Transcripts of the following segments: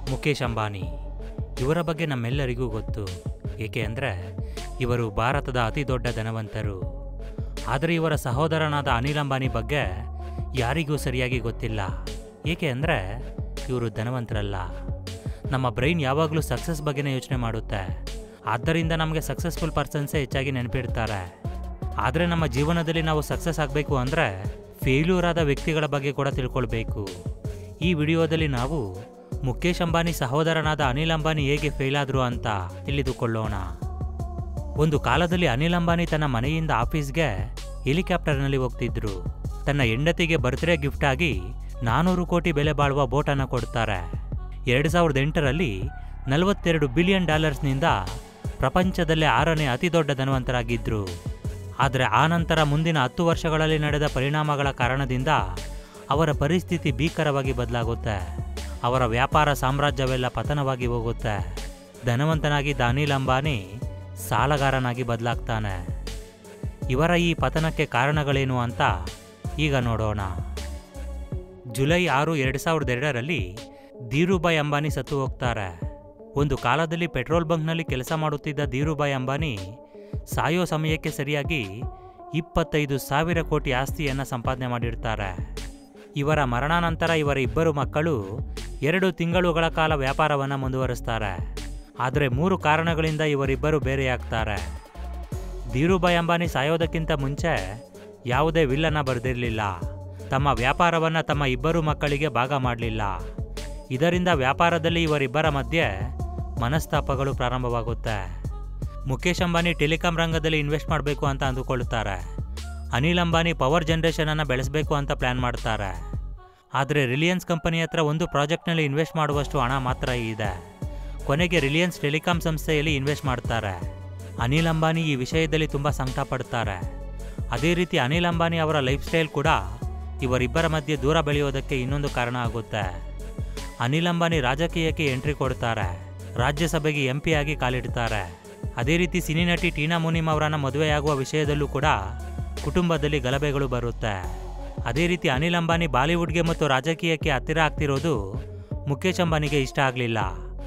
ಮುಖೇಶ್ ಅಂಬಾನಿ ಇವರ ಬಗ್ಗೆ ನಮ್ಮೆಲ್ಲರಿಗೂ ಗೊತ್ತು ಏಕೆ ಅಂದರೆ ಇವರು ಭಾರತದ ಅತಿ ದೊಡ್ಡ ಧನವಂತರು ಆದರೆ ಇವರ ಸಹೋದರನಾದ ಅನಿಲ್ ಅಂಬಾನಿ ಬಗ್ಗೆ ಯಾರಿಗೂ ಸರಿಯಾಗಿ ಗೊತ್ತಿಲ್ಲ ಏಕೆ ಅಂದರೆ ಇವರು ಧನವಂತರಲ್ಲ ನಮ್ಮ ಬ್ರೈನ್ ಯಾವಾಗಲೂ ಸಕ್ಸಸ್ ಬಗ್ಗೆನೇ ಯೋಚನೆ ಮಾಡುತ್ತೆ ಆದ್ದರಿಂದ ನಮಗೆ ಸಕ್ಸಸ್ಫುಲ್ ಪರ್ಸನ್ಸೇ ಹೆಚ್ಚಾಗಿ ನೆನಪಿಡ್ತಾರೆ ಆದರೆ ನಮ್ಮ ಜೀವನದಲ್ಲಿ ನಾವು ಸಕ್ಸಸ್ ಆಗಬೇಕು ಅಂದರೆ ಫೇಲ್ಯೂರ್ ಆದ ವ್ಯಕ್ತಿಗಳ ಬಗ್ಗೆ ಕೂಡ ತಿಳ್ಕೊಳ್ಬೇಕು ಈ ವಿಡಿಯೋದಲ್ಲಿ ನಾವು ಮುಖೇಶ್ ಅಂಬಾನಿ ಸಹೋದರನಾದ ಅನಿಲ್ ಅಂಬಾನಿ ಹೇಗೆ ಫೇಲ್ ಆದ್ರು ಅಂತ ತಿಳಿದುಕೊಳ್ಳೋಣ ಒಂದು ಕಾಲದಲ್ಲಿ ಅನಿಲ್ ಅಂಬಾನಿ ತನ್ನ ಮನೆಯಿಂದ ಆಫೀಸ್ಗೆ ಹೆಲಿಕಾಪ್ಟರ್ನಲ್ಲಿ ಹೋಗ್ತಿದ್ರು ತನ್ನ ಹೆಂಡತಿಗೆ ಬರ್ತ್ಡೇ ಗಿಫ್ಟ್ ಆಗಿ ನಾನೂರು ಕೋಟಿ ಬೆಲೆ ಬಾಳುವ ಬೋಟನ್ನು ಕೊಡ್ತಾರೆ ಎರಡು ಸಾವಿರದ ಎಂಟರಲ್ಲಿ ನಲವತ್ತೆರಡು ಬಿಲಿಯನ್ ಡಾಲರ್ಸ್ನಿಂದ ಪ್ರಪಂಚದಲ್ಲೇ ಆರನೇ ಅತಿ ದೊಡ್ಡ ಧನವಂತರಾಗಿದ್ರು ಆದರೆ ಆನಂತರ ಮುಂದಿನ ಹತ್ತು ವರ್ಷಗಳಲ್ಲಿ ನಡೆದ ಪರಿಣಾಮಗಳ ಕಾರಣದಿಂದ ಅವರ ಪರಿಸ್ಥಿತಿ ಭೀಕರವಾಗಿ ಬದಲಾಗುತ್ತೆ ಅವರ ವ್ಯಾಪಾರ ಸಾಮ್ರಾಜ್ಯವೆಲ್ಲ ಪತನವಾಗಿ ಹೋಗುತ್ತೆ ಧನವಂತನಾಗಿದ್ದ ಅನಿಲ್ ಅಂಬಾನಿ ಸಾಲಗಾರನಾಗಿ ಬದಲಾಗ್ತಾನೆ ಇವರ ಈ ಪತನಕ್ಕೆ ಕಾರಣಗಳೇನು ಅಂತ ಈಗ ನೋಡೋಣ ಜುಲೈ ಆರು ಎರಡು ಸಾವಿರದ ಎರಡರಲ್ಲಿ ಧೀರುಭಾಯ್ ಅಂಬಾನಿ ಸತ್ತು ಹೋಗ್ತಾರೆ ಒಂದು ಕಾಲದಲ್ಲಿ ಪೆಟ್ರೋಲ್ ಬಂಕ್ನಲ್ಲಿ ಕೆಲಸ ಮಾಡುತ್ತಿದ್ದ ಧೀರುಭಾಯ್ ಅಂಬಾನಿ ಸಾಯೋ ಸಮಯಕ್ಕೆ ಸರಿಯಾಗಿ ಇಪ್ಪತ್ತೈದು ಸಾವಿರ ಕೋಟಿ ಆಸ್ತಿಯನ್ನು ಸಂಪಾದನೆ ಮಾಡಿರ್ತಾರೆ ಇವರ ಮರಣಾನಂತರ ಇವರ ಇಬ್ಬರು ಮಕ್ಕಳು ಎರಡು ತಿಂಗಳುಗಳ ಕಾಲ ವ್ಯಾಪಾರವನ್ನು ಮುಂದುವರಿಸ್ತಾರೆ ಆದರೆ ಮೂರು ಕಾರಣಗಳಿಂದ ಇವರಿಬ್ಬರು ಬೇರೆಯಾಗ್ತಾರೆ ಧೀರುಭಾಯ್ ಅಂಬಾನಿ ಸಾಯೋದಕ್ಕಿಂತ ಮುಂಚೆ ಯಾವುದೇ ವಿಲ್ಲನ್ನ ಬರೆದಿರಲಿಲ್ಲ ತಮ್ಮ ವ್ಯಾಪಾರವನ್ನು ತಮ್ಮ ಇಬ್ಬರು ಮಕ್ಕಳಿಗೆ ಭಾಗ ಮಾಡಲಿಲ್ಲ ಇದರಿಂದ ವ್ಯಾಪಾರದಲ್ಲಿ ಇವರಿಬ್ಬರ ಮಧ್ಯೆ ಮನಸ್ತಾಪಗಳು ಪ್ರಾರಂಭವಾಗುತ್ತೆ ಮುಖೇಶ್ ಅಂಬಾನಿ ಟೆಲಿಕಾಂ ರಂಗದಲ್ಲಿ ಇನ್ವೆಸ್ಟ್ ಮಾಡಬೇಕು ಅಂತ ಅಂದುಕೊಳ್ಳುತ್ತಾರೆ ಅನಿಲ್ ಅಂಬಾನಿ ಪವರ್ ಜನರೇಷನನ್ನು ಬೆಳೆಸಬೇಕು ಅಂತ ಪ್ಲ್ಯಾನ್ ಮಾಡ್ತಾರೆ ಆದರೆ ರಿಲಯನ್ಸ್ ಕಂಪನಿ ಹತ್ರ ಒಂದು ಪ್ರಾಜೆಕ್ಟ್ನಲ್ಲಿ ಇನ್ವೆಸ್ಟ್ ಮಾಡುವಷ್ಟು ಹಣ ಮಾತ್ರ ಇದೆ ಕೊನೆಗೆ ರಿಲಯನ್ಸ್ ಟೆಲಿಕಾಂ ಸಂಸ್ಥೆಯಲ್ಲಿ ಇನ್ವೆಸ್ಟ್ ಮಾಡ್ತಾರೆ ಅನಿಲ್ ಅಂಬಾನಿ ಈ ವಿಷಯದಲ್ಲಿ ತುಂಬ ಸಂಕಟ ಪಡ್ತಾರೆ ಅದೇ ರೀತಿ ಅನಿಲ್ ಅಂಬಾನಿ ಅವರ ಲೈಫ್ ಸ್ಟೈಲ್ ಕೂಡ ಇವರಿಬ್ಬರ ಮಧ್ಯೆ ದೂರ ಬೆಳೆಯೋದಕ್ಕೆ ಇನ್ನೊಂದು ಕಾರಣ ಆಗುತ್ತೆ ಅನಿಲ್ ಅಂಬಾನಿ ರಾಜಕೀಯಕ್ಕೆ ಎಂಟ್ರಿ ಕೊಡ್ತಾರೆ ರಾಜ್ಯಸಭೆಗೆ ಎಂ ಪಿ ಆಗಿ ಕಾಲಿಡ್ತಾರೆ ಅದೇ ರೀತಿ ಸಿನಿ ನಟಿ ಟೀನಾ ಮುನಿಮ್ ಅವರನ್ನ ಮದುವೆಯಾಗುವ ವಿಷಯದಲ್ಲೂ ಕೂಡ ಕುಟುಂಬದಲ್ಲಿ ಗಲಭೆಗಳು ಬರುತ್ತೆ ಅದೇ ರೀತಿ ಅನಿಲ್ ಅಂಬಾನಿ ಬಾಲಿವುಡ್ಗೆ ಮತ್ತು ರಾಜಕೀಯಕ್ಕೆ ಹತ್ತಿರ ಆಗ್ತಿರೋದು ಮುಖೇಶ್ ಅಂಬಾನಿಗೆ ಇಷ್ಟ ಆಗಲಿಲ್ಲ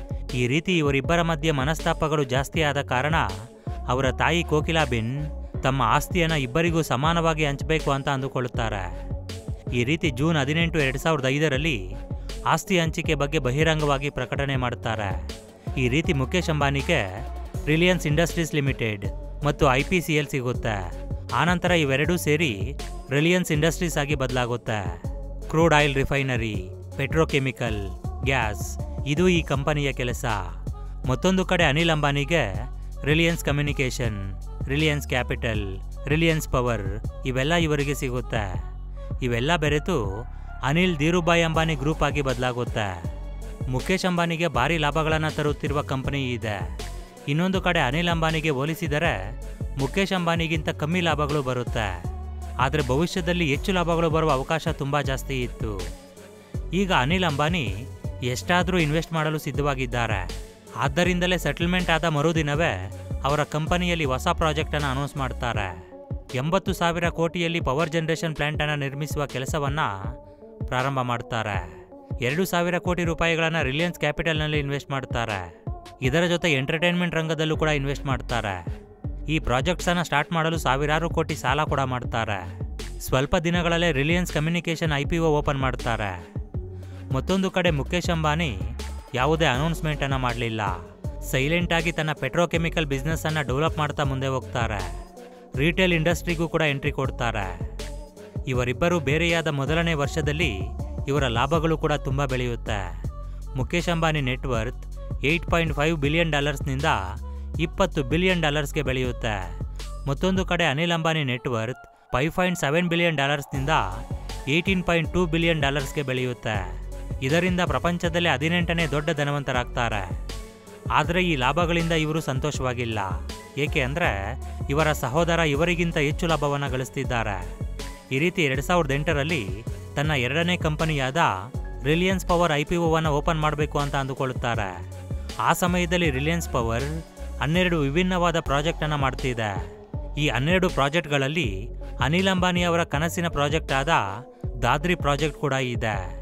ಈ ರೀತಿ ಇವರಿಬ್ಬರ ಮಧ್ಯೆ ಮನಸ್ತಾಪಗಳು ಜಾಸ್ತಿ ಆದ ಕಾರಣ ಅವರ ತಾಯಿ ಕೋಕಿಲಾಬಿನ್ ತಮ್ಮ ಆಸ್ತಿಯನ್ನು ಇಬ್ಬರಿಗೂ ಸಮಾನವಾಗಿ ಹಂಚಬೇಕು ಅಂತ ಅಂದುಕೊಳ್ಳುತ್ತಾರೆ ಈ ರೀತಿ ಜೂನ್ ಹದಿನೆಂಟು ಎರಡು ಸಾವಿರದ ಐದರಲ್ಲಿ ಆಸ್ತಿ ಹಂಚಿಕೆ ಬಗ್ಗೆ ಬಹಿರಂಗವಾಗಿ ಪ್ರಕಟಣೆ ಮಾಡುತ್ತಾರೆ ಈ ರೀತಿ ಮುಖೇಶ್ ಅಂಬಾನಿಗೆ ರಿಲಯನ್ಸ್ ಇಂಡಸ್ಟ್ರೀಸ್ ಲಿಮಿಟೆಡ್ ಮತ್ತು ಐ ಪಿ ಸಿ ಎಲ್ ಸಿಗುತ್ತೆ ಆನಂತರ ಇವೆರಡೂ ಸೇರಿ ರಿಲಯನ್ಸ್ ಇಂಡಸ್ಟ್ರೀಸ್ ಆಗಿ ಬದಲಾಗುತ್ತೆ crude oil refinery petrochemical gas ಇದು ಈ ಕಂಪನಿಯ ಕೆಲಸ ಮತ್ತೊಂದು ಕಡೆ ಅನಿಲ್ ಅಂಬಾನಿಗೆ Reliance Communication Reliance Capital Reliance Power ಇವೆಲ್ಲ ಇವರಿಗೆ ಸಿಗುತ್ತೆ ಇವೆಲ್ಲ ಬೆರೆತು ಅನಿಲ್ ಧೀರುಭಾಯ್ ಅಂಬಾನಿ ಗ್ರೂಪ್ ಆಗಿ ಬದಲಾಗುತ್ತೆ ಮುಖೇಶ್ ಅಂಬಾನಿಗೆ ಭಾರಿ ಲಾಭಗಳನ್ನು ತರುತ್ತಿರುವ ಕಂಪನಿ ಇದೆ ಇನ್ನೊಂದು ಕಡೆ ಅನಿಲ್ ಅಂಬಾನಿಗೆ ಹೋಲಿಸಿದರೆ ಮುಖೇಶ್ ಅಂಬಾನಿಗಿಂತ ಕಮ್ಮಿ ಲಾಭಗಳು ಬರುತ್ತೆ ಆದರೆ ಭವಿಷ್ಯದಲ್ಲಿ ಹೆಚ್ಚು ಲಾಭಗಳು ಬರುವ ಅವಕಾಶ ತುಂಬ ಜಾಸ್ತಿ ಇತ್ತು ಈಗ ಅನಿಲ್ ಅಂಬಾನಿ ಎಷ್ಟಾದರೂ ಇನ್ವೆಸ್ಟ್ ಮಾಡಲು ಸಿದ್ಧವಾಗಿದ್ದಾರೆ ಆದ್ದರಿಂದಲೇ ಸೆಟಲ್ಮೆಂಟ್ ಆದ ಮರುದಿನವೇ ಅವರ ಕಂಪನಿಯಲ್ಲಿ ಹೊಸ ಪ್ರಾಜೆಕ್ಟನ್ನು ಅನೌನ್ಸ್ ಮಾಡ್ತಾರೆ ಎಂಬತ್ತು ಸಾವಿರ ಕೋಟಿಯಲ್ಲಿ ಪವರ್ ಜನರೇಷನ್ ಪ್ಲಾಂಟನ್ನು ನಿರ್ಮಿಸುವ ಕೆಲಸವನ್ನು ಪ್ರಾರಂಭ ಮಾಡ್ತಾರೆ ಎರಡು ಸಾವಿರ ಕೋಟಿ ರೂಪಾಯಿಗಳನ್ನು ರಿಲಯನ್ಸ್ ಕ್ಯಾಪಿಟಲ್ನಲ್ಲಿ ಇನ್ವೆಸ್ಟ್ ಮಾಡ್ತಾರೆ ಇದರ ಜೊತೆ ಎಂಟರ್ಟೈನ್ಮೆಂಟ್ ರಂಗದಲ್ಲೂ ಕೂಡ ಇನ್ವೆಸ್ಟ್ ಮಾಡ್ತಾರೆ ಈ ಪ್ರಾಜೆಕ್ಟ್ಸನ್ನು ಸ್ಟಾರ್ಟ್ ಮಾಡಲು ಸಾವಿರಾರು ಕೋಟಿ ಸಾಲ ಕೂಡ ಮಾಡ್ತಾರೆ ಸ್ವಲ್ಪ ದಿನಗಳಲ್ಲೇ Reliance Communication I P O open ಮಾಡ್ತಾರೆ ಮತ್ತೊಂದು ಕಡೆ ಮುಖೇಶ್ ಅಂಬಾನಿ ಯಾವುದೇ ಅನೌನ್ಸ್ಮೆಂಟನ್ನು ಮಾಡಲಿಲ್ಲ ಸೈಲೆಂಟ್ ಆಗಿ ತನ್ನ ಪೆಟ್ರೋಕೆಮಿಕಲ್ ಬಿಸ್ನೆಸ್ಸನ್ನು ಡೆವಲಪ್ ಮಾಡ್ತಾ ಮುಂದೆ ಹೋಗ್ತಾರೆ ರಿಟೇಲ್ ಇಂಡಸ್ಟ್ರಿಗೂ ಕೂಡ ಎಂಟ್ರಿ ಕೊಡ್ತಾರೆ ಇವರಿಬ್ಬರು ಬೇರೆಯಾದ ಮೊದಲನೇ ವರ್ಷದಲ್ಲಿ ಇವರ ಲಾಭಗಳು ಕೂಡ ತುಂಬ ಬೆಳೆಯುತ್ತೆ Mukesh Ambani net worth eight point five billion ಡಾಲರ್ಸ್ನಿಂದ ಇಪ್ಪತ್ತು ಬಿಲಿಯನ್ ಡಾಲರ್ಸ್ಗೆ ಬೆಳೆಯುತ್ತೆ ಮತ್ತೊಂದು ಕಡೆ Anil Ambani net worth five point seven billion ಡಾಲರ್ಸ್ನಿಂದ ಏಯ್ಟೀನ್ ಪಾಯಿಂಟ್ ಟೂ ಬಿಲಿಯನ್ ಡಾಲರ್ಸ್ಗೆ ಬೆಳೆಯುತ್ತೆ ಇದರಿಂದ ಪ್ರಪಂಚದಲ್ಲಿ ಹದಿನೆಂಟನೇ ದೊಡ್ಡ ಧನವಂತರಾಗ್ತಾರೆ ಆದರೆ ಈ ಲಾಭಗಳಿಂದ ಇವರು ಸಂತೋಷವಾಗಿಲ್ಲ ಏಕೆ ಅಂದರೆ ಇವರ ಸಹೋದರ ಇವರಿಗಿಂತ ಹೆಚ್ಚು ಲಾಭವನ್ನು ಗಳಿಸ್ತಿದ್ದಾರೆ ಈ ರೀತಿ ಎರಡು ಸಾವಿರದ ಎಂಟರಲ್ಲಿ ತನ್ನ ಎರಡನೇ ಕಂಪನಿಯಾದ ರಿಲಯನ್ಸ್ ಪವರ್ ಐ ಪಿ ಒವನ್ನು ಓಪನ್ ಮಾಡಬೇಕು ಅಂತ ಅಂದುಕೊಳ್ಳುತ್ತಾರೆ ಆ ಸಮಯದಲ್ಲಿ ರಿಲಯನ್ಸ್ ಪವರ್ ಹನ್ನೆರಡು ವಿಭಿನ್ನವಾದ ಪ್ರಾಜೆಕ್ಟನ್ನು ಮಾಡ್ತಿದೆ ಈ ಹನ್ನೆರಡು ಪ್ರಾಜೆಕ್ಟ್ಗಳಲ್ಲಿ ಅನಿಲ್ ಅಂಬಾನಿ ಅವರ ಕನಸಿನ ಪ್ರಾಜೆಕ್ಟ್ ಆದ ದಾದ್ರಿ ಪ್ರಾಜೆಕ್ಟ್ ಕೂಡ ಇದೆ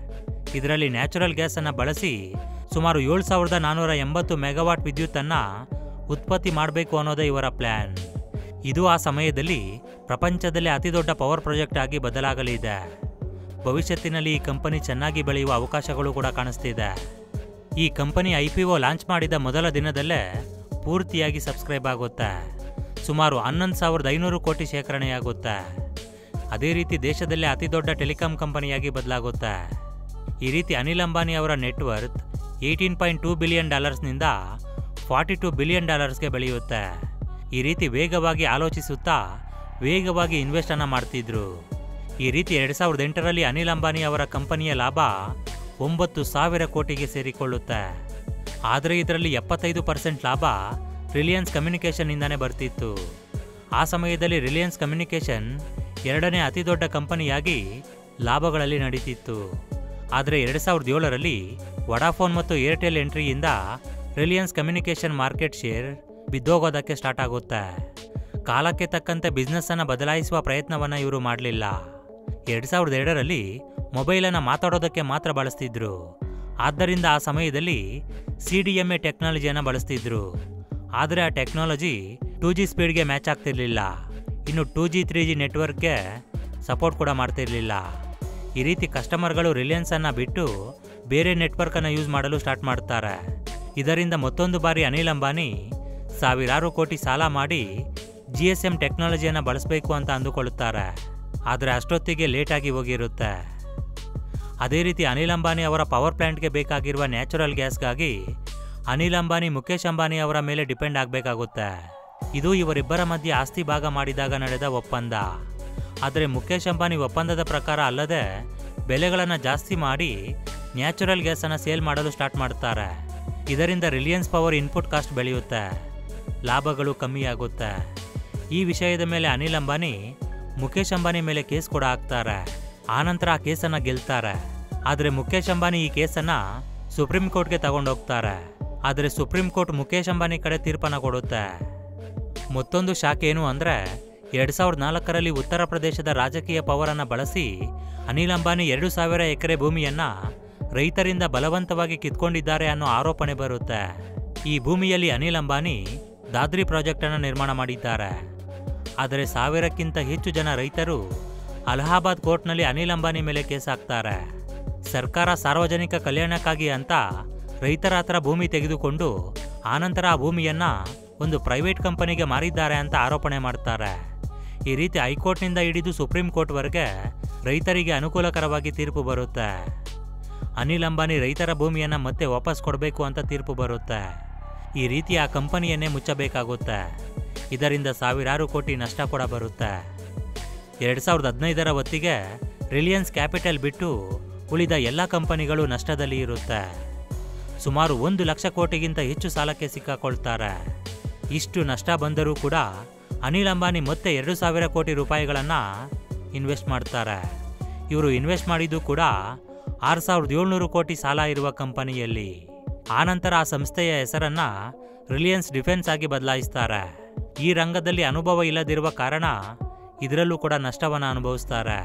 ಇದರಲ್ಲಿ ನ್ಯಾಚುರಲ್ ಗ್ಯಾಸನ್ನು ಬಳಸಿ ಸುಮಾರು ಏಳು ಸಾವಿರದ ನಾನ್ನೂರ ಎಂಬತ್ತು ಮೆಗಾವಾಟ್ ವಿದ್ಯುತ್ತನ್ನು ಉತ್ಪತ್ತಿ ಮಾಡಬೇಕು ಅನ್ನೋದೇ ಇವರ ಪ್ಲ್ಯಾನ್ ಇದು ಆ ಸಮಯದಲ್ಲಿ ಪ್ರಪಂಚದಲ್ಲೇ ಅತಿದೊಡ್ಡ ಪವರ್ ಪ್ರಾಜೆಕ್ಟ್ ಆಗಿ ಬದಲಾಗಲಿದೆ ಭವಿಷ್ಯತ್ತಿನಲ್ಲಿ ಈ ಕಂಪನಿ ಚೆನ್ನಾಗಿ ಬೆಳೆಯುವ ಅವಕಾಶಗಳು ಕೂಡ ಕಾಣಿಸ್ತಿದೆ ಈ company I P O launch ಮಾಡಿದ ಮೊದಲ ದಿನದಲ್ಲೇ ಪೂರ್ತಿಯಾಗಿ ಸಬ್ಸ್ಕ್ರೈಬ್ ಆಗುತ್ತೆ ಸುಮಾರು ಹನ್ನೊಂದು ಸಾವಿರದ ಐನೂರು ಕೋಟಿ ಶೇಖರಣೆಯಾಗುತ್ತೆ ಅದೇ ರೀತಿ ದೇಶದಲ್ಲೇ ಅತಿ ದೊಡ್ಡ ಟೆಲಿಕಾಂ ಕಂಪನಿಯಾಗಿ ಬದಲಾಗುತ್ತೆ ಈ ರೀತಿ ಅನಿಲ್ ಅಂಬಾನಿ ಅವರ net worth eighteen point two billion ಡಾಲರ್ಸ್ನಿಂದ ಫಾರ್ಟಿ ಟೂ ಬಿಲಿಯನ್ ಡಾಲರ್ಸ್ಗೆ ಬೆಳೆಯುತ್ತೆ ಈ ರೀತಿ ವೇಗವಾಗಿ ಆಲೋಚಿಸುತ್ತಾ ವೇಗವಾಗಿ ಇನ್ವೆಸ್ಟ್ ಅನ್ನ ಮಾಡ್ತಿದ್ರು ಈ ರೀತಿ ಎರಡು ಸಾವಿರದ ಎಂಟರಲ್ಲಿ ಅನಿಲ್ ಅಂಬಾನಿ ಅವರ ಕಂಪನಿಯ ಲಾಭ ಒಂಬತ್ತು ಸಾವಿರ ಕೋಟಿಗೆ ಸೇರಿಕೊಳ್ಳುತ್ತೆ ಆದರೆ ಇದರಲ್ಲಿ ಎಪ್ಪತ್ತೈದು ಪರ್ಸೆಂಟ್ ಲಾಭ ರಿಲಯನ್ಸ್ ಕಮ್ಯುನಿಕೇಷನ್ನಿಂದನೇ ಬರ್ತಿತ್ತು ಆ ಸಮಯದಲ್ಲಿ ರಿಲಯನ್ಸ್ ಕಮ್ಯುನಿಕೇಷನ್ ಎರಡನೇ ಅತಿ ದೊಡ್ಡ ಕಂಪನಿಯಾಗಿ ಲಾಭಗಳಲ್ಲಿ ನಡೀತಿತ್ತು ಆದರೆ ಎರಡು ಸಾವಿರದ ಏಳರಲ್ಲಿ ವಡಾಫೋನ್ ಮತ್ತು ಏರ್ಟೆಲ್ ಎಂಟ್ರಿಯಿಂದ ರಿಲಯನ್ಸ್ ಕಮ್ಯುನಿಕೇಷನ್ ಮಾರ್ಕೆಟ್ ಶೇರ್ ಬಿದ್ದೋಗೋದಕ್ಕೆ ಸ್ಟಾರ್ಟ್ ಆಗುತ್ತೆ ಕಾಲಕ್ಕೆ ತಕ್ಕಂತೆ ಬಿಸ್ನೆಸ್ಸನ್ನು ಬದಲಾಯಿಸುವ ಪ್ರಯತ್ನವನ್ನು ಇವರು ಮಾಡಲಿಲ್ಲ ಎರಡು ಸಾವಿರದ ಎರಡರಲ್ಲಿ ಮೊಬೈಲನ್ನು ಮಾತಾಡೋದಕ್ಕೆ ಮಾತ್ರ ಬಳಸ್ತಿದ್ರು ಆದ್ದರಿಂದ ಆ ಸಮಯದಲ್ಲಿ ಸಿ ಡಿ ಎಮ್ ಎ ಟೆಕ್ನಾಲಜಿಯನ್ನು ಬಳಸ್ತಿದ್ರು ಆದರೆ ಆ ಟೆಕ್ನಾಲಜಿ ಟೂ ಜಿ ಸ್ಪೀಡ್ಗೆ ಮ್ಯಾಚ್ ಆಗ್ತಿರ್ಲಿಲ್ಲ ಇನ್ನು ಟೂ ಜಿ ತ್ರೀ ಜಿ ನೆಟ್ವರ್ಕ್ಗೆ ಸಪೋರ್ಟ್ ಕೂಡ ಮಾಡ್ತಿರ್ಲಿಲ್ಲ ಈ ರೀತಿ ಕಸ್ಟಮರ್ಗಳು ರಿಲಯನ್ಸನ್ನು ಬಿಟ್ಟು ಬೇರೆ ನೆಟ್ವರ್ಕನ್ನು ಯೂಸ್ ಮಾಡಲು ಸ್ಟಾರ್ಟ್ ಮಾಡ್ತಾರೆ ಇದರಿಂದ ಮತ್ತೊಂದು ಬಾರಿ ಅನಿಲ್ ಅಂಬಾನಿ ಸಾವಿರಾರು ಕೋಟಿ ಸಾಲ ಮಾಡಿ ಜಿ ಎಸ್ ಎಮ್ ಟೆಕ್ನಾಲಜಿಯನ್ನು ಬಳಸಬೇಕು ಅಂತ ಅಂದುಕೊಳ್ಳುತ್ತಾರೆ ಆದರೆ ಅಷ್ಟೊತ್ತಿಗೆ ಲೇಟಾಗಿ ಹೋಗಿರುತ್ತೆ ಅದೇ ರೀತಿ ಅನಿಲ್ ಅಂಬಾನಿ ಅವರ ಪವರ್ ಪ್ಲಾಂಟ್ಗೆ ಬೇಕಾಗಿರುವ ನ್ಯಾಚುರಲ್ ಗ್ಯಾಸ್ಗಾಗಿ ಅನಿಲ್ ಅಂಬಾನಿ ಮುಖೇಶ್ ಅಂಬಾನಿ ಅವರ ಮೇಲೆ ಡಿಪೆಂಡ್ ಆಗಬೇಕಾಗುತ್ತೆ ಇದು ಇವರಿಬ್ಬರ ಮಧ್ಯೆ ಆಸ್ತಿ ಭಾಗ ಮಾಡಿದಾಗ ನಡೆದ ಒಪ್ಪಂದ ಆದರೆ ಮುಖೇಶ್ ಅಂಬಾನಿ ಒಪ್ಪಂದದ ಪ್ರಕಾರ ಅಲ್ಲದೆ ಬೆಲೆಗಳನ್ನು ಜಾಸ್ತಿ ಮಾಡಿ ನ್ಯಾಚುರಲ್ ಗ್ಯಾಸನ್ನು ಸೇಲ್ ಮಾಡಲು ಸ್ಟಾರ್ಟ್ ಮಾಡ್ತಾರೆ ಇದರಿಂದ ರಿಲಯನ್ಸ್ ಪವರ್ ಇನ್ಪುಟ್ ಕಾಸ್ಟ್ ಬೆಳೆಯುತ್ತೆ ಲಾಭಗಳು ಕಮ್ಮಿಯಾಗುತ್ತೆ ಈ ವಿಷಯದ ಮೇಲೆ ಅನಿಲ್ ಅಂಬಾನಿ ಮುಖೇಶ್ ಅಂಬಾನಿ ಮೇಲೆ ಕೇಸ್ ಕೂಡ ಹಾಕ್ತಾರೆ ಆನಂತರ ಆ ಕೇಸನ್ನ ಗೆಲ್ತಾರೆ ಆದರೆ ಮುಖೇಶ್ ಅಂಬಾನಿ ಈ ಕೇಸನ್ನ ಸುಪ್ರೀಂ ಕೋರ್ಟ್ಗೆ ತಗೊಂಡೋಗ್ತಾರೆ ಆದರೆ ಸುಪ್ರೀಂ ಕೋರ್ಟ್ ಮುಖೇಶ್ ಅಂಬಾನಿ ಕಡೆ ತೀರ್ಪನ್ನ ಕೊಡುತ್ತೆ ಮತ್ತೊಂದು ಶಾಕ್ ಏನು ಅಂದ್ರೆ ಎರಡ್ ಸಾವಿರದ ನಾಲ್ಕರಲ್ಲಿ ಉತ್ತರ ಪ್ರದೇಶದ ರಾಜಕೀಯ ಪವರನ್ನ ಬಳಸಿ ಅನಿಲ್ ಅಂಬಾನಿ ಎರಡು ಸಾವಿರ ಎಕರೆ ಭೂಮಿಯನ್ನ ರೈತರಿಂದ ಬಲವಂತವಾಗಿ ಕಿತ್ಕೊಂಡಿದ್ದಾರೆ ಅನ್ನೋ ಆರೋಪಣೆ ಬರುತ್ತೆ ಈ ಭೂಮಿಯಲ್ಲಿ ಅನಿಲ್ ಅಂಬಾನಿ ದಾದ್ರಿ ಪ್ರಾಜೆಕ್ಟ್ ಅನ್ನು ನಿರ್ಮಾಣ ಮಾಡಿದ್ದಾರೆ ಆದರೆ ಸಾವಿರಕ್ಕಿಂತ ಹೆಚ್ಚು ಜನ ರೈತರು ಅಲಹಾಬಾದ್ ಕೋರ್ಟ್ನಲ್ಲಿ ಅನಿಲ್ ಅಂಬಾನಿ ಮೇಲೆ ಕೇಸ್ ಹಾಕ್ತಾರೆ ಸರ್ಕಾರ ಸಾರ್ವಜನಿಕ ಕಲ್ಯಾಣಕ್ಕಾಗಿ ಅಂತ ರೈತರ ಹತ್ರ ಭೂಮಿ ತೆಗೆದುಕೊಂಡು ಆನಂತರ ಆ ಭೂಮಿಯನ್ನ ಒಂದು ಪ್ರೈವೇಟ್ ಕಂಪನಿಗೆ ಮಾರಿದ್ದಾರೆ ಅಂತ ಆರೋಪಣೆ ಮಾಡ್ತಾರೆ ಈ ರೀತಿ ಹೈಕೋರ್ಟ್ನಿಂದ ಹಿಡಿದು ಸುಪ್ರೀಂ ಕೋರ್ಟ್ವರೆಗೆ ರೈತರಿಗೆ ಅನುಕೂಲಕರವಾಗಿ ತೀರ್ಪು ಬರುತ್ತೆ ಅನಿಲ್ ಅಂಬಾನಿ ರೈತರ ಭೂಮಿಯನ್ನ ಮತ್ತೆ ವಾಪಸ್ ಕೊಡಬೇಕು ಅಂತ ತೀರ್ಪು ಬರುತ್ತೆ ಈ ರೀತಿ ಆ ಕಂಪನಿಯನ್ನೇ ಮುಚ್ಚಬೇಕಾಗುತ್ತೆ ಇದರಿಂದ ಸಾವಿರಾರು ಕೋಟಿ ನಷ್ಟ ಕೂಡ ಬರುತ್ತೆ ಎರಡು ಸಾವಿರದ ಹದಿನೈದರ ಹೊತ್ತಿಗೆ ರಿಲಯನ್ಸ್ ಕ್ಯಾಪಿಟಲ್ ಬಿಟ್ಟು ಉಳಿದ ಎಲ್ಲ ಕಂಪನಿಗಳು ನಷ್ಟದಲ್ಲಿ ಇರುತ್ತೆ ಸುಮಾರು ಒಂದು ಲಕ್ಷ ಕೋಟಿಗಿಂತ ಹೆಚ್ಚು ಸಾಲಕ್ಕೆ ಸಿಕ್ಕಾಕೊಳ್ತಾರೆ ಇಷ್ಟು ನಷ್ಟ ಬಂದರೂ ಕೂಡ ಅನಿಲ್ ಅಂಬಾನಿ ಮತ್ತೆ ಎರಡು ಸಾವಿರ ಕೋಟಿ ರೂಪಾಯಿಗಳನ್ನು ಇನ್ವೆಸ್ಟ್ ಮಾಡ್ತಾರೆ ಇವರು ಇನ್ವೆಸ್ಟ್ ಮಾಡಿದ್ದು ಕೂಡ ಆರು ಸಾವಿರದ ಏಳ್ನೂರು ಕೋಟಿ ಸಾಲ ಇರುವ ಕಂಪನಿಯಲ್ಲಿ ಆನಂತರ ಆ ಸಂಸ್ಥೆಯ ಹೆಸರನ್ನ ರಿಲಯನ್ಸ್ ಡಿಫೆನ್ಸ್ ಆಗಿ ಬದಲಾಯಿಸ್ತಾರೆ ಈ ರಂಗದಲ್ಲಿ ಅನುಭವ ಇಲ್ಲದಿರುವ ಕಾರಣ ಇದರಲ್ಲೂ ಕೂಡ ನಷ್ಟವನ್ನು ಅನುಭವಿಸ್ತಾರೆ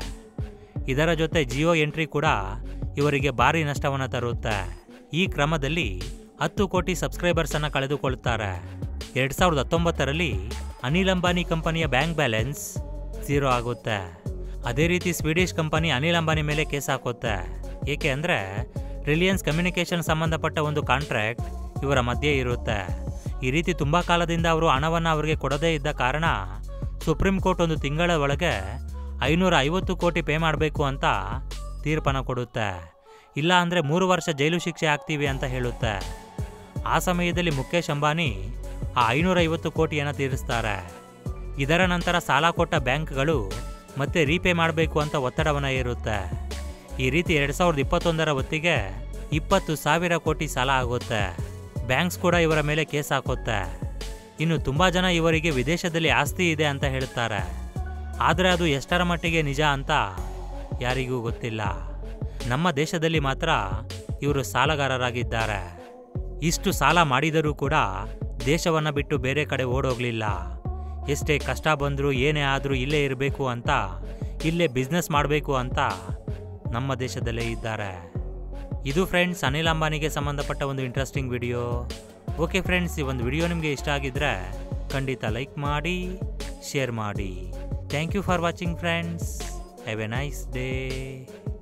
ಇದರ ಜೊತೆ ಜಿಯೋ ಎಂಟ್ರಿ ಕೂಡ ಇವರಿಗೆ ಭಾರಿ ನಷ್ಟವನ್ನು ತರುತ್ತೆ ಈ ಕ್ರಮದಲ್ಲಿ ಹತ್ತು ಕೋಟಿ ಸಬ್ಸ್ಕ್ರೈಬರ್ಸ್ ಅನ್ನ ಕಳೆದುಕೊಳ್ತಾರೆ ಎರಡ್ ಸಾವಿರದ ಹತ್ತೊಂಬತ್ತರಲ್ಲಿ ಅನಿಲ್ ಅಂಬಾನಿ ಕಂಪನಿಯ ಬ್ಯಾಂಕ್ ಬ್ಯಾಲೆನ್ಸ್ ಝೀರೋ ಆಗುತ್ತೆ ಅದೇ ರೀತಿ ಸ್ವೀಡಿಷ್ ಕಂಪನಿ ಅನಿಲ್ ಅಂಬಾನಿ ಮೇಲೆ ಕೇಸ್ ಹಾಕುತ್ತೆ ಏಕೆ ಅಂದರೆ ರಿಲಯನ್ಸ್ ಕಮ್ಯುನಿಕೇಷನ್ ಸಂಬಂಧಪಟ್ಟ ಒಂದು ಕಾಂಟ್ರಾಕ್ಟ್ ಇವರ ಮಧ್ಯೆ ಇರುತ್ತೆ ಈ ರೀತಿ ತುಂಬ ಕಾಲದಿಂದ ಅವರು ಹಣವನ್ನು ಅವರಿಗೆ ಕೊಡದೇ ಇದ್ದ ಕಾರಣ ಸುಪ್ರೀಂ ಕೋರ್ಟ್ ಒಂದು ತಿಂಗಳ ಒಳಗೆ ಐನೂರ ಐವತ್ತು ಕೋಟಿ ಪೇ ಮಾಡಬೇಕು ಅಂತ ತೀರ್ಪನ್ನು ಕೊಡುತ್ತೆ ಇಲ್ಲ ಅಂದರೆ ಮೂರು ವರ್ಷ ಜೈಲು ಶಿಕ್ಷೆ ಆಗ್ತೀವಿ ಅಂತ ಹೇಳುತ್ತೆ ಆ ಸಮಯದಲ್ಲಿ ಮುಖೇಶ್ ಅಂಬಾನಿ ಆ ಐನೂರ ಐವತ್ತು ಕೋಟಿಯನ್ನು ತೀರಿಸ್ತಾರೆ ಇದರ ನಂತರ ಸಾಲ ಕೊಟ್ಟ ಬ್ಯಾಂಕ್ಗಳು ಮತ್ತೆ ರೀಪೇ ಮಾಡಬೇಕು ಅಂತ ಒತ್ತಡವನ್ನು ಏರುತ್ತೆ ಈ ರೀತಿ ಎರಡು ಸಾವಿರದ ಇಪ್ಪತ್ತೊಂದರ ಹೊತ್ತಿಗೆ ಇಪ್ಪತ್ತು ಸಾವಿರ ಕೋಟಿ ಸಾಲ ಆಗುತ್ತೆ ಬ್ಯಾಂಕ್ಸ್ ಕೂಡ ಇವರ ಮೇಲೆ ಕೇಸ್ ಹಾಕುತ್ತೆ ಇನ್ನು ತುಂಬ ಜನ ಇವರಿಗೆ ವಿದೇಶದಲ್ಲಿ ಆಸ್ತಿ ಇದೆ ಅಂತ ಹೇಳ್ತಾರೆ ಆದರೆ ಅದು ಎಷ್ಟರ ಮಟ್ಟಿಗೆ ನಿಜ ಅಂತ ಯಾರಿಗೂ ಗೊತ್ತಿಲ್ಲ ನಮ್ಮ ದೇಶದಲ್ಲಿ ಮಾತ್ರ ಇವರು ಸಾಲಗಾರರಾಗಿದ್ದಾರೆ ಇಷ್ಟು ಸಾಲ ಮಾಡಿದರೂ ಕೂಡ ದೇಶವನ್ನು ಬಿಟ್ಟು ಬೇರೆ ಕಡೆ ಓಡೋಗ್ಲಿಲ್ಲ ಎಷ್ಟೇ ಕಷ್ಟ ಬಂದರೂ ಏನೇ ಆದರೂ ಇಲ್ಲೇ ಇರಬೇಕು ಅಂತ ಇಲ್ಲೇ ಬಿಸ್ನೆಸ್ ಮಾಡಬೇಕು ಅಂತ ನಮ್ಮ ದೇಶದಲ್ಲೇ ಇದ್ದಾರೆ ಇದು ಫ್ರೆಂಡ್ಸ್ ಅನಿಲ್ ಅಂಬಾನಿಗೆ ಸಂಬಂಧಪಟ್ಟ ಒಂದು ಇಂಟ್ರೆಸ್ಟಿಂಗ್ ವಿಡಿಯೋ ಓಕೆ ಫ್ರೆಂಡ್ಸ್ ಈ ಒಂದು ವಿಡಿಯೋ ನಿಮಗೆ ಇಷ್ಟ ಆಗಿದ್ರೆ ಖಂಡಿತ ಲೈಕ್ ಮಾಡಿ ಶೇರ್ ಮಾಡಿ thank you for watching friends have a nice day